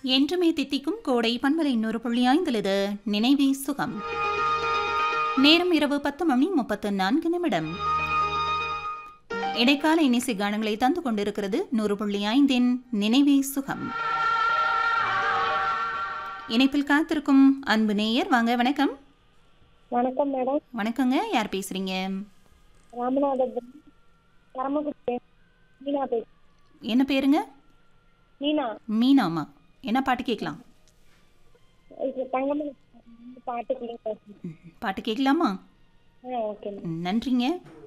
என்றுமே தித்திக்கும் கோடை பண்பலை இன்னொரு புள்ளி ஐந்திலது நினைவே சுகம் நேரம் இரவு பத்து மணி முப்பத்து நான்கு நிமிடம் இடைக்கால இனிசை கானங்களை தந்து கொண்டிருக்கிறது நூறு புள்ளி ஐந்தின் நினைவே சுகம் இணைப்பில் காத்திருக்கும் அன்பு நேயர் வாங்க வணக்கம் வணக்கம் மேடம் வணக்கங்க யார் பேசுறீங்க ராமநாதபுரம் பரமக்குடி மீனா பேசு என்ன பேருங்க மீனா மீனாமா என்ன பாட்டு கேட்கலாம் இது தங்கமணி பாட்டுக்குள்ளே பேசுகிறேன் ம், பாட்டு கேட்கலாமா ஆ ஓகே மேம் ம், நன்றிங்க